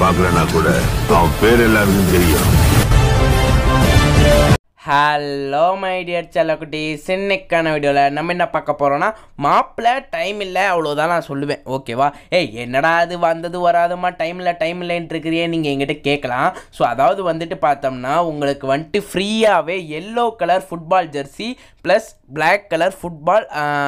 பார்க்கலனா கூட அவன் பேர் எல்லாருக்கும் தெரியும் ஹலோ மை டியர் செல்லக்குட்டீஸ் இன்னைக்கான வீடியோவில் நம்ம என்ன பார்க்க போகிறோன்னா மாப்பிள்ள டைம் இல்லை அவ்வளோதான் நான் சொல்லுவேன் ஓகேவா ஏய் என்னடா அது வந்தது வராதுமா டைம் இல்லை டைம் இல்லைன்ட்டு இருக்கிறியே நீங்கள் எங்கிட்ட கேட்கலாம் ஸோ அதாவது வந்துட்டு பார்த்தோம்னா உங்களுக்கு வந்துட்டு ஃப்ரீயாகவே yellow colour football jersey plus Black colour football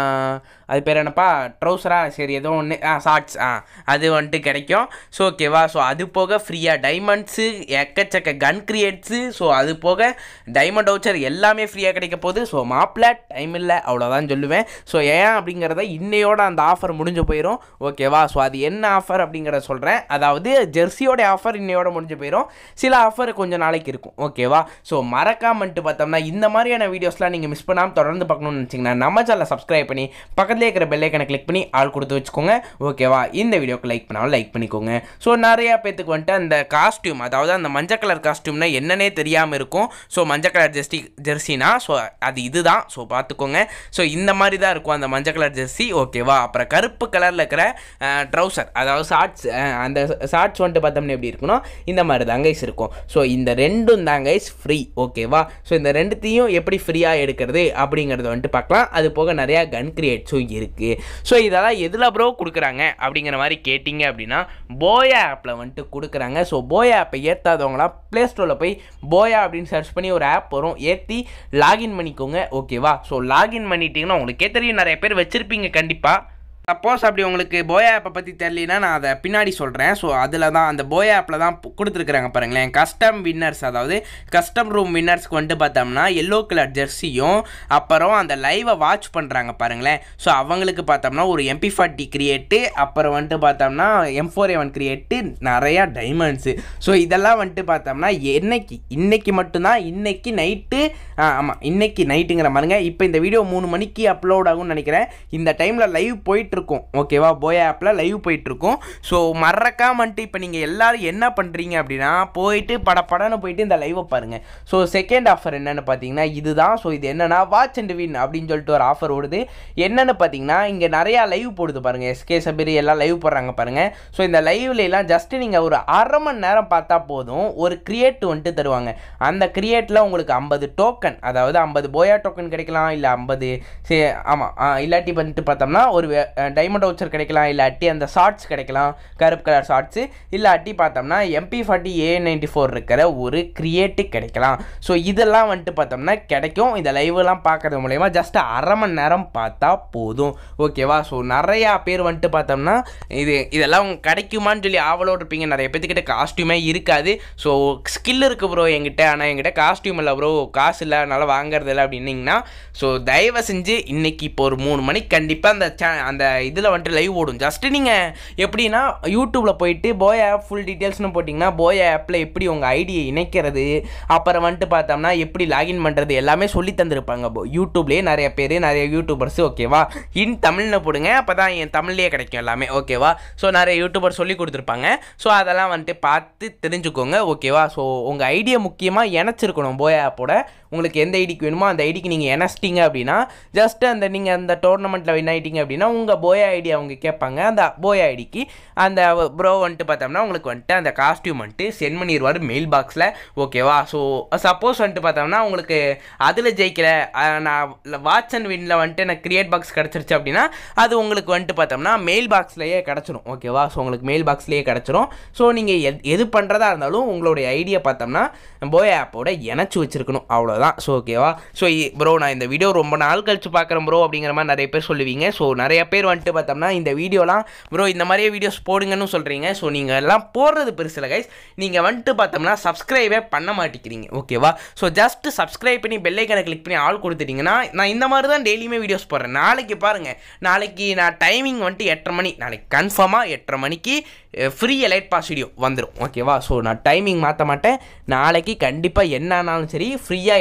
அது பேர் என்னப்பா ட்ரௌசரா சரி ஏதோ ஒன்று ஆ ஷார்ட்ஸ் ஆ அது வந்துட்டு கிடைக்கும் ஸோ ஓகேவா ஸோ அது போக ஃப்ரீயாக டைமண்ட்ஸு எக்கச்சக்க கன் கிரியேட்ஸு ஸோ அது போக டைமண்ட் வவுச்சர் எல்லாமே ஃப்ரீயாக கிடைக்க போகுது ஸோ மாப்பிள்ள டைம் இல்லை அவ்வளோதான் சொல்லுவேன் ஸோ ஏன் அப்படிங்கிறத இன்னையோட அந்த ஆஃபர் முடிஞ்சு போயிடும் ஓகேவா ஸோ அது என்ன ஆஃபர் அப்படிங்கிறத சொல்கிறேன் அதாவது ஜெர்சியோட ஆஃபர் இன்னையோட முடிஞ்சு போயிடும் சில ஆஃபர் கொஞ்சம் நாளைக்கு இருக்கும் ஓகேவா ஸோ மறக்காமன்ட்டு பார்த்தோம்னா இந்த மாதிரியான வீடியோஸ்லாம் நீங்கள் மிஸ் பண்ணாமல் தொடர்ந்து பார்க்கணும்னு நினச்சிங்கன்னா நம்ம சேனலை சப்ஸ்கிரைப் பண்ணி பக்கத்துலேயே இருக்கிற பெல்லைக்கனை கிளிக் பண்ணி ஆள் கொடுத்து வச்சுக்கோங்க ஓகேவா இந்த வீடியோக்கு லைக் பண்ணாலும் லைக் பண்ணிக்கோங்க ஸோ நிறையா பேத்துக்கு வந்துட்டு அந்த காஸ்டியூம் அதாவது அந்த மஞ்சள் கலர் காஸ்டியூம்னா என்னன்னே தெரியாமல் இருக்கும் ஸோ மஞ்சள் கலர் ஜெர்சி ஜெர்சினா ஸோ அது இதுதான் ஸோ பார்த்துக்கோங்க ஸோ இந்த மாதிரி தான் இருக்கும் அந்த மஞ்சள் கலர் ஜெர்சி ஓகேவா அப்புறம் கருப்பு கலரில் இருக்கிற ட்ரௌசர் அதாவது ஷார்ட்ஸ் அந்த ஷார்ட்ஸ் வந்துட்டு பார்த்தோம்னா எப்படி இருக்கணும் இந்த மாதிரி தான் கைஸ் இருக்கும் ஸோ இந்த ரெண்டும் தான் கைஸ் ஃப்ரீ ஓகேவா ஸோ இந்த ரெண்டுத்தையும் எப்படி ஃப்ரீயாக எடுக்கிறது அப்படிங்கிறத வந்துட்டு பார்க்கலாம் அது போக நிறையா கன் கிரியேட்ஸும் இருக்குது ஸோ இதெல்லாம் எதில் ப்ரோ கொடுக்குறாங்க அப்படிங்கிற மாதிரி கேட்டிங்க அப்படின்னா போயா ஆப்பில் வந்துட்டு கொடுக்குறாங்க ஸோ போயா ஆப்பை ஏற்றாதவங்களாம் ப்ளே ஸ்டோரில் போய் போயா அப்படின்னு சர்ச் பண்ணி ஒரு ஆப் வரும் ஏற்றி லாகின் பண்ணிக்கோங்க ஓகேவா ஸோ லாகின் பண்ணிட்டீங்கன்னா உங்களுக்கே தெரியும் நிறைய பேர் வச்சுருப்பீங்க கண்டிப்பாக சப்போஸ் அப்படி உங்களுக்கு போயா ஆப்பை பற்றி தெரியலனா நான் அதை பின்னாடி சொல்கிறேன் ஸோ அதில் தான் அந்த போயா ஆப்பில் தான் பு- கொடுத்துருக்குறாங்க பாருங்களேன் கஸ்டம் வின்னர்ஸ் அதாவது கஸ்டம் ரூம் வின்னர்ஸ்க்கு வந்துட்டு பார்த்தோம்னா எல்லோ கலர் ஜெர்சியும் அப்புறம் அந்த லைவை வாட்ச் பண்ணுறாங்க பாருங்களேன் ஸோ அவங்களுக்கு பார்த்தோம்னா ஒரு எம்பி ஃபார்ட்டி கிரியேட்டு அப்புறம் வந்துட்டு பார்த்தோம்னா M four A one crate நிறையா டைமண்ட்ஸு ஸோ இதெல்லாம் வந்துட்டு பார்த்தோம்னா என்னைக்கு இன்னைக்கு மட்டும்தான் இன்னைக்கு நைட்டு ஆமாம் இன்னைக்கு நைட்டுங்கிற மாதிரிங்க இப்போ இந்த வீடியோ மூணு மணிக்கு அப்லோட் ஆகும்னு நினைக்கிறேன் இந்த டைமில் லைவ் போயிட்டுருக்கும் ஓகேவா போய் ஆப்பில் லைவ் போயிட்டுருக்கும் ஸோ மறக்காமன்ட்டு இப்போ நீங்கள் எல்லாரும் என்ன பண்ணுறீங்க அப்படின்னா போயிட்டு படப்படன்னு போயிட்டு இந்த லைவை பாருங்கள் ஸோ செகண்ட் ஆஃபர் என்னென்னு பார்த்தீங்கன்னா இதுதான் ஸோ இது என்னென்னா வாட்ச் அண்ட் வின் அப்படின்னு சொல்லிட்டு ஒரு ஆஃபர் ஓடுது என்னென்னு பார்த்தீங்கன்னா இங்கே நிறையா லைவ் போடுது பாருங்கள் எஸ்கே சபீர் எல்லாம் லைவ் போடுறாங்க பாருங்கள் ஸோ இந்த லைவ்ல எல்லாம் ஜஸ்ட்டு நீங்கள் ஒரு அரை மணி நேரம் பார்த்தா போதும் ஒரு கிரியேட் வந்துட்டு தருவாங்க அந்த கிரியேட்டில் உங்களுக்கு ஐம்பது டோக்கன் அதாவது ஐம்பது போயா டோக்கன் கிடைக்கலாம் இல்லை ஐம்பது சே ஆமாம் இல்லாட்டி வந்துட்டு பார்த்தோம்னா ஒரு டைமண்ட் வவுச்சர் கிடைக்கலாம் இல்லாட்டி அந்த ஷார்ட்ஸ் கிடைக்கலாம் கருப்பு கலர் ஷார்ட்ஸு இல்லாட்டி பார்த்தோம்னா MP forty A ninety four இருக்கிற ஒரு கிரியேட்டு கிடைக்கலாம் ஸோ இதெல்லாம் வந்துட்டு பார்த்தோம்னா கிடைக்கும் இந்த லைவ்லாம் பார்க்கறது மூலயமா ஜஸ்ட் அரை மணி நேரம் பார்த்தா போதும் ஓகேவா ஸோ நிறையா பேர் வந்துட்டு பார்த்தோம்னா இது இதெல்லாம் உங்களுக்கு கிடைக்குமான்னு சொல்லி ஆவலோடு இருப்பீங்க நிறைய பேர்த்துக்கிட்ட காஸ்டியூமே இருக்காது ஸோ ஸ்கில் இருக்குது ப்ரோ என்கிட்ட ஆனால் என்கிட்ட காஸ்டியூம் இல்லை ப்ரோ காசு இல்லை அதனால் வாங்குறது இல்லை அப்படின்னீங்கன்னா ஸோ தயவு செஞ்சு இன்னைக்கு இப்போ ஒரு மூணு மணிக்கு கண்டிப்பாக அந்த சே அந்த இதில் வந்துட்டு லைவ் ஓடும் ஜஸ்ட்டு நீங்கள் எப்படின்னா யூடியூப்பில் போயிட்டு போய் ஆப் ஃபுல் டீட்டெயில்ஸ்னு போட்டிங்கன்னா போய் ஆப்பில் எப்படி உங்கள் ஐடியை இணைக்கிறது அப்புறம் வந்துட்டு பார்த்தோம்னா எப்படி லாகின் பண்ணுறது எல்லாமே சொல்லி தந்திருப்பாங்க போ யூடியூப்லேயே நிறைய பேர் நிறைய யூடியூபர்ஸ் ஓகேவா இன் தமிழ்னு போடுங்க அப்போ தான் என் தமிழ்லேயே கிடைக்கும் எல்லாமே ஓகேவா ஸோ நிறைய யூடியூபர் சொல்லி கொடுத்துருப்பாங்க ஸோ அதெல்லாம் வந்துட்டு பார்த்து தெரிஞ்சுக்கோங்க ஓகேவா ஸோ உங்கள் ஐடியா முக்கியமாக இணைச்சிருக்கணும் போய் ஆப்போட உங்களுக்கு எந்த ஐடிக்கு வேணுமோ அந்த ஐடிக்கு நீங்கள் இணைச்சிட்டிங்க அப்படின்னா ஜஸ்ட் அந்த நீங்கள் அந்த டோர்னமெண்ட்டில் வின் ஆகிட்டீங்க அப்படின்னா உங்கள் போயா ஐடி அவங்க கேட்பாங்க அந்த போயா ஐடிக்கு அந்த ப்ரோ வந்துட்டு பார்த்தோம்னா உங்களுக்கு வந்துட்டு அந்த காஸ்டியூம் வந்துட்டு சென்ட் பண்ணிடுவார் மெயில் பாக்ஸில் ஓகேவா ஸோ சப்போஸ் வந்துட்டு பார்த்தோம்னா உங்களுக்கு அதில் ஜெயிக்கல அஹ், நான் வாட்ச் அண்ட் வின்னில் வந்துட்டு எனக்கு கிரியேட் பாக்ஸ் கிடச்சிருச்சு அப்படின்னா அது உங்களுக்கு வந்துட்டு பார்த்தோம்னா மெயில் பாக்ஸ்லேயே கிடச்சிரும் ஓகேவா ஸோ உங்களுக்கு மெயில் பாக்ஸ்லேயே கிடச்சிரும் ஸோ நீங்கள் எது எது பண்ணுறதா இருந்தாலும் உங்களுடைய ஐடியா பார்த்தோம்னா போய் ஆப்போட இணைச்சி வச்சிருக்கணும் அவ்வளோதான் ஸோ ஓகேவா ஸோ ப்ரோ நான் இந்த வீடியோ ரொம்ப நாள் கழிச்சு பார்க்குறேன் ப்ரோ அப்படிங்கிற மாதிரி நிறைய பேர் சொல்லுவீங்க ஸோ நிறைய பேர் வந்துட்டு பார்த்தோம்னா இந்த வீடியோலாம் ப்ரோ இந்த மாதிரியே வீடியோஸ் போடுங்கன்னு சொல்கிறீங்க ஸோ நீங்கள் எல்லாம் போடுறது பெருசில் கைஸ் நீங்கள் வந்துட்டு பார்த்தோம்னா சப்ஸ்கிரைபே பண்ண மாட்டேங்கிறீங்க ஓகேவா ஸோ ஜஸ்ட் சப்ஸ்கிரைப் பண்ணி பெல்லைக்கனை கிளிக் பண்ணி ஆள் கொடுத்துட்டீங்கன்னா நான் இந்த மாதிரி தான் டெய்லியுமே வீடியோஸ் போடுறேன் நாளைக்கு பாருங்கள் நாளைக்கு நான் டைமிங் வந்துட்டு எட்டரை மணி நாளைக்கு கன்ஃபார்மாக எட்டரை மணிக்கு ஃப்ரீ எலைட் பாஸ் வீடியோ வந்துடும் ஓகேவா ஸோ நான் டைமிங் மாற்ற மாட்டேன் நாளைக்கு கண்டிப்பாக என்ன ஆனாலும் சரி ஃப்ரீயாக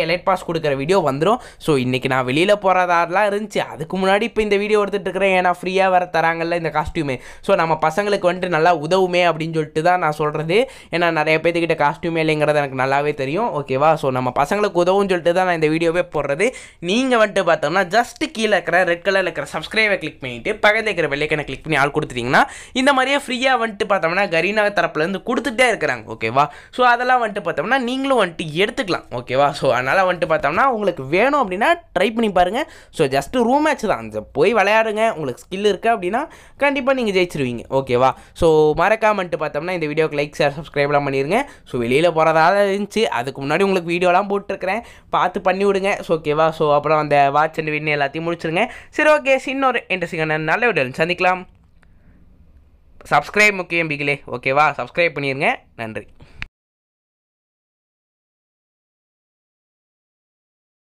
எலைட் பாஸ் கொடுக்குற வீடியோ வந்துடும் ஸோ இன்றைக்கி நான் வெளியில் போகிறதாலாம் இருந்துச்சு அதுக்கு முன்னாடி இப்போ இந்த வீடியோ எடுத்துகிட்டு இருக்கிறேன் ஏன்னா ஃப்ரீயாக வர தராங்கல்ல இந்த காஸ்டியூமே ஸோ நம்ம பசங்களுக்கு வந்துட்டு நல்லா உதவுமே அப்படின்னு சொல்லிட்டு தான் நான் சொல்கிறது ஏன்னா நிறைய பேர்த்துக்கிட்ட காஸ்டியூமே இல்லைங்கிறது எனக்கு நல்லாவே தெரியும் ஓகேவா ஸோ நம்ம பசங்களுக்கு உதவும்னு சொல்லிட்டு தான் நான் இந்த வீடியோவே போடுறது நீங்கள் வந்துட்டு பார்த்தோம்னா ஜஸ்ட் கீழே இருக்கிற ரெட் கலரில் இருக்கிற சப்ஸ்கிரைபை கிளிக் பண்ணிவிட்டு பக்கத்தில் இருக்கிற வெள்ளைக்கனை கிளிக் பண்ணி ஆள் கொடுத்துட்டிங்கன்னா இந்த மாதிரியே ஃப்ரீயாக வந்துட்டு பார்த்தோம்னா கரீனா தரப்புலேருந்து கொடுத்துட்டே இருக்கிறாங்க ஓகேவா ஸோ அதெல்லாம் வந்துட்டு பார்த்தோம்னா நீங்களும் வந்துட்டு எடுத்துக்கலாம் ஓகேவா ஸோ அதனால் வந்துட்டு பார்த்தோம்னா உங்களுக்கு வேணும் அப்படின்னா ட்ரை பண்ணி பாருங்கள் ஸோ ஜஸ்ட்டு ரூம் மேட்ச் தான் அந்த போய் விளையாடுங்க உங்களுக்கு ஸ்கில் இருக்குது அப்படின்னா கண்டிப்பாக நீங்கள் ஜெயிச்சிருவீங்க ஓகேவா ஸோ மறக்காம வந்துட்டு பார்த்தோம்னா இந்த வீடியோக்கு லைக் ஷேர் சப்ஸ்கிரைப்லாம் பண்ணிடுங்க ஸோ வெளியில் போகிறதால இருந்துச்சு அதுக்கு முன்னாடி உங்களுக்கு வீடியோலாம் போட்டிருக்கிறேன் பார்த்து பண்ணி விடுங்க ஸோ ஓகேவா ஸோ அப்புறம் அந்த வாட்ச் அண்ட் வின் எல்லாத்தையும் முடிச்சிருங்க சரி ஓகே இன்னொரு இன்ட்ரெஸ்டிங்கான நல்ல வீடியோ சந்திக்கலாம் சப்ஸ்கிரைப் முக்கியம் பிகிலே ஓகேவா சப்ஸ்கிரைப் பண்ணிடுங்க நன்றி